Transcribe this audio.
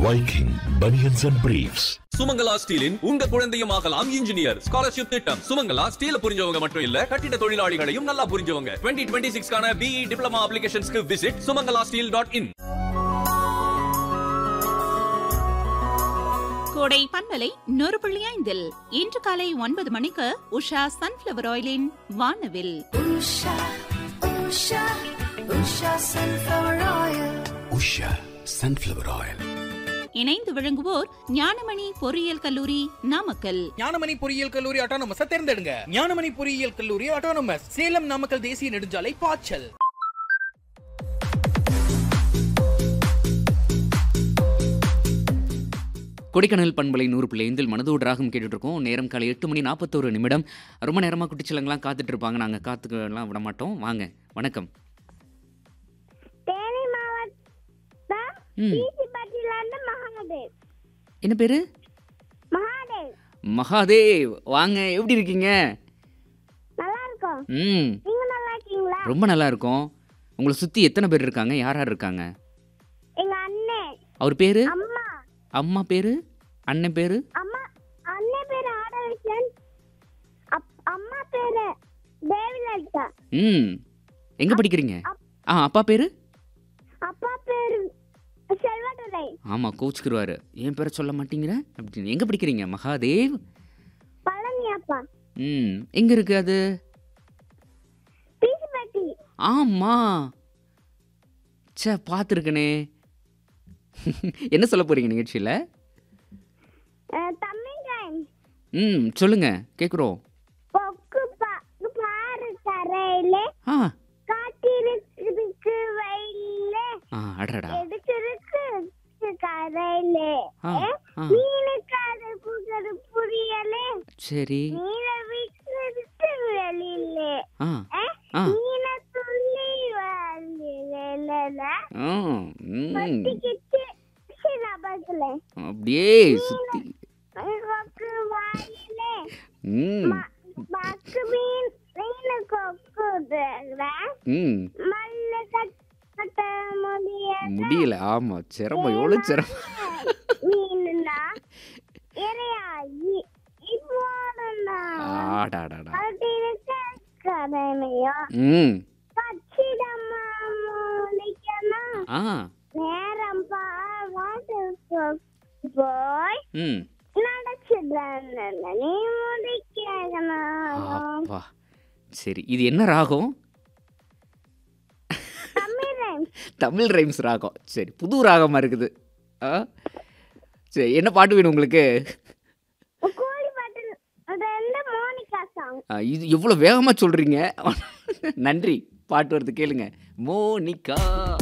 Viking Bunions and Briefs. Sumangala ஸ்டீலின் உங்க குழந்தையும் ஆகலாம் இன்ஜினியர் ஸ்காலர்ஷிப் திட்டம் சுமங்கலா ஸ்டீல புரிஞ்சவங்க மட்டும் இல்ல கட்டிட தொழிலாளிகளையும் நல்லா புரிஞ்சவங்க டுவெண்ட்டி டுவெண்ட்டி சிக்ஸ்க்கான பிஇ டிப்ளமா அப்ளிகேஷன்ஸ்க்கு visit Sumangala steel dot in Kodai பண்பலை நூறு புள்ளி ஐந்தில் இன்று காலை ஒன்பது மணிக்கு உஷா சன்ஃபிளவர் ஆயிலின் வானவில் Usha, Usha, Usha sunflower oil. Usha sunflower oil இணைந்து விளங்குவோர் ஞானமணி பொறியியல் கல்லூரி நாமக்கல் ஞானமணி பொறியியல் கல்லூரி ஆட்டோனமஸ் தேர்ந்தெடுங்க ஞானமணி பொறியியல் கல்லூரி ஆட்டோனமஸ் சேலம் நாமக்கல் தேசிய நெடுஞ்சாலை பாய்ச்சல் கொடைக்கானல் பண்பலை நூறு புள்ளி ஐந்தில் மனதோடு ராகம் கேட்டுட்டு இருக்கோம் நேரம் காலை எட்டு மணி நாற்பத்தோரு நிமிடம் ரொம்ப நேரமாக குட்டிச்சலங்களாம் காத்துட்டு இருப்பாங்க நாங்கள் காத்துக்கலாம் விட மாட்டோம் வாங்க வணக்கம் தேனி மாவட்டம் ம் ஈசிப்பட்டியிலிருந்து மகாதேவ் என்ன பேரு மகாதேவ் மகாதேவ் வாங்க எப்படி இருக்கீங்க நல்லா இருக்கோம் ம் நீங்க நல்லா இருக்கீங்களா ரொம்ப நல்லா இருக்கோம் உங்களை சுற்றி எத்தனை பேர் இருக்காங்க யார் யார் இருக்காங்க எங்க அண்ணன் அவர் பேர் அம்மா அம்மா பேர் அண்ணன் பேர் அம்மா அண்ணன் பேரு ஆடவிஷன் அம்மா பேரு தேவிலலிதா ம் எங்கே படிக்கிறீங்க ஆ அப்பா பேர் அப்பா பேரு செல்வதுரை ஆமாம் கோச்சுக்குருவாரு என் பேரை சொல்ல மாட்டேங்கிற அப்படின்னு எங்கே படிக்கிறீங்க மகாதேவ் பழனி அப்பா ம் எங்கே இருக்கு அது பீசிப்பட்டி ஆமா ச்சே பார்த்துருக்கனே என்ன சொல்ல போறீங்க நிகழ்ச்சியில் அஹ், தமிழ் டைம் ம் சொல்லுங்க கேட்குறோம் பொக்கு பா- பாரு தரையிலே ஆ காட்டிருக்கு வயலே ஆ அடடா எடுத்திருக்கு கரையிலே ஆ ஆ மீனுக்கு அது புகழ் புரியலே சரி மீன விட்டு வெளியிலே ஆ ஏ? ஆ மீன துள்ளி வெளியில ஆ ம் பத்திக்கிட்டு சில பக்கல அப்படியே சுத்தி கொக்கு வாயிலே ம் மக்கு மீன் மீனு கொக்கு ம் மல்ல கட்ட முடியாது முடியல ஆமா சிரமம் எவ்வளோ சிரமம் மீனுனா இறையாகி இப்போதுனா ஆடாடாடா கட்டிருக்க கடமையோ ம் பச்சிடமா முடிக்கணும் ஆ நேரம் பாட்டு போய் ம் நடச்சுதான் நீ முடிக்கணும் அப்பா சரி இது என்ன ராகம் தமிழன் தமிழ் ரைம்ஸ் ராகம் சரி புது ராகமாக இருக்குது ஆ சரி என்ன பாட்டு வேணும் உங்களுக்கு கோழி பாட்டு ரெண்டு மோனிகா சாங் ஆ, இது எவ்வளோ வேகமாக சொல்கிறீங்க நன்றி பாட்டு வருது கேளுங்க மோனிகா